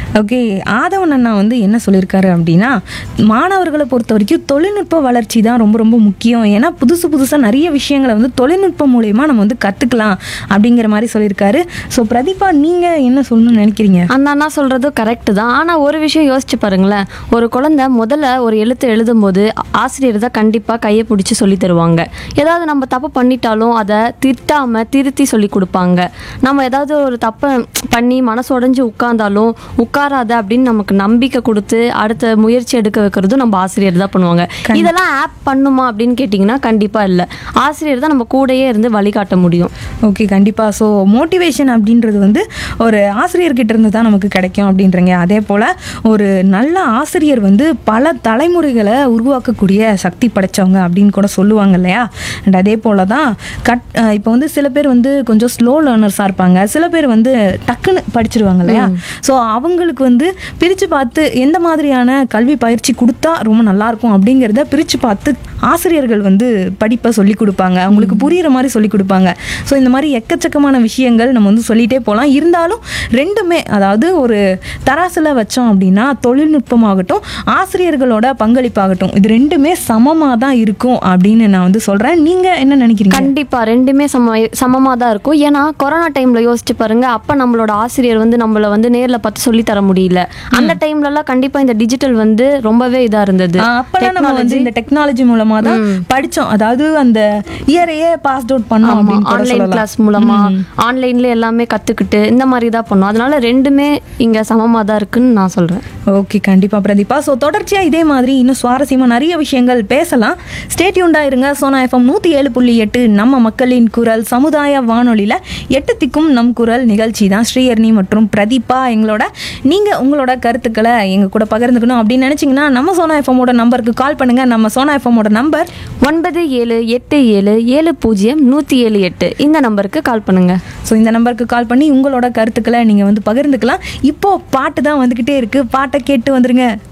okay ஆதவன் அண்ணா வந்து என்ன சொல்லியிருக்காரு அப்படின்னா மாணவர்களை பொறுத்த வரைக்கும் தொழில்நுட்ப வளர்ச்சி தான் ரொம்ப ரொம்ப முக்கியம் ஏன்னா புதுசு புதுசாக நிறைய விஷயங்களை வந்து தொழில்நுட்பம் மூலயமா நம்ம வந்து கற்றுக்கலாம் அப்படிங்கிற மாதிரி சொல்லியிருக்காரு ஸோ பிரதீபா நீங்கள் என்ன சொல்லணும்னு நினைக்கிறீங்க அந்த அண்ணா சொல்றது கரெக்ட் தான் ஆனால் ஒரு விஷயம் யோசிச்சு பாருங்களேன் ஒரு குழந்தை முதல்ல ஒரு எழுத்து எழுதும்போது ஆ- ஆசிரியர் தான் கண்டிப்பாக கையை பிடிச்சி சொல்லி தருவாங்க ஏதாவது நம்ம தப்பு பண்ணிட்டாலும் அதை திட்டாம திருத்தி சொல்லி கொடுப்பாங்க நம்ம ஏதாவது ஒரு தப்பை பண்ணி மனசு உடைஞ்சு உட்கார்ந்தாலும் உட்காராத அப்படின்னு நமக்கு நம்பிக்கை கொடுத்து அடுத்த முயற்சி எடுக்க வைக்கிறதும் நம்ம ஆசிரியர் தான் பண்ணுவாங்க இதெல்லாம் ஆப் பண்ணுமா அப்படின்னு கேட்டிங்கன்னா கண்டிப்பாக இல்லை ஆசிரியர் தான் நம்ம கூடயே இருந்து வழிகாட்ட முடியும் ஓகே கண்டிப்பாக ஸோ மோட்டிவேஷன் அப்படின்றது வந்து ஒரு ஆசிரியர்கிட்ட இருந்து தான் நமக்கு கிடைக்கும் அப்படின்றீங்க அதே போல் ஒரு நல்ல ஆசிரியர் வந்து பல தலைமுறைகளை உருவாக்கக்கூடிய சக்தி படைச்சவங்க அப்படின்னு கூட சொல்லுவாங்க இல்லையா அண்ட் அதே போல் தான் கட் இப்போ வந்து சில பேர் வந்து கொஞ்சம் ஸ்லோ லேர்னர்ஸாக இருப்பாங்க சில பேர் வந்து டக்குன்னு படிச்சிருவாங்க இல்லையா ஸோ அவங்களுக்கு வந்து பிரித்து பார்த்து எந்த மாதிரியான கல்வி பயிற்சி கொடுத்தா ரொம்ப நல்லாயிருக்கும் அப்படிங்கிறத பிரித்து பார்த்து ஆசிரியர்கள் வந்து படிப்பை சொல்லி கொடுப்பாங்க அவங்களுக்கு புரியிற மாதிரி சொல்லி கொடுப்பாங்க ஸோ இந்த மாதிரி எக்கச்சக்கமான விஷயங்கள் நம்ம வந்து சொல்லிகிட்டே போகலாம் இருந்தாலும் ரெண்டுமே அதாவது ஒரு தராசில் வச்சோம் அப்படின்னா தொழில்நுட்பமாகட்டும் ஆசிரியர்களோட பங்களிப்பாகட்டும் இது ரெண்டுமே சமமாக தான் இருக்கும் அப்படின்னு நான் வந்து சொல்கிறேன் நீங்கள் என்ன நினைக்கிறீங்க கண்டிப்பா ரெண்டுமே சம சமமாக தான் இருக்கும் ஏன்னா கொரோனா டைம்ல யோசிச்சு பாருங்க அப்ப நம்மளோட ஆசிரியர் வந்து நம்மள வந்து நேர்ல பார்த்து சொல்லி தர முடியல அந்த டைம்ல எல்லாம் கண்டிப்பா இந்த டிஜிட்டல் வந்து ரொம்பவே இதா இருந்தது ஆ, அப்பெல்லாம் நம்ம வந்து இந்த டெக்னாலஜி மூலமா தான் படிச்சோம் அதாவது அந்த இயரையே பாஸ் அவுட் பண்ணோம் அப்படின்னு கூட ஆன்லைன் சொல்லலாம் கிளாஸ் மூலமா ஆன்லைன்ல எல்லாமே கத்துக்கிட்டு இந்த மாதிரி தான் பண்ணோம் அதனால ரெண்டுமே இங்க சமமாக தான் இருக்குன்னு நான் சொல்றேன் ஓகே கண்டிப்பா பிரதீபா ஸோ தொடர்ச்சியா இதே மாதிரி இன்னும் சுவாரஸ்யமா நிறைய விஷயங்கள் பேசலாம் ஸ்டேட்யூண்டா இருங்க சோனா எஃப்எம் நூத்தி ஏழு புள்ளி எட்டு நம்ம மக்களின் குரல் சமுதாய வானொலியில எட்டு திக்கும் நம் குரல் நிகழ்ச்சி தான் ஸ்ரீஹர்னி மற்றும் பிரதீபா எங்களோட நீங்க உங்களோட கருத்துக்களை எங்க கூட பகிர்ந்துக்கணும் அப்படின்னு நினைச்சீங்கன்னா நம்ம சோனா எஃப்எம்மோட நம்பருக்கு கால் பண்ணுங்க நம்ம சோனா எஃப்எம்மோட நம்பர் ஒன்பது ஏழு எட்டு ஏழு ஏழு பூஜ்ஜியம் நூற்றி ஏழு எட்டு இந்த நம்பருக்கு கால் பண்ணுங்க ஸோ இந்த நம்பருக்கு கால் பண்ணி உங்களோட கருத்துக்களை நீங்க வந்து பகிர்ந்துக்கலாம் இப்போ பாட்டு தான் வந்துகிட்டே இருக்கு பாட்டை கேட்டு வந்துருங்க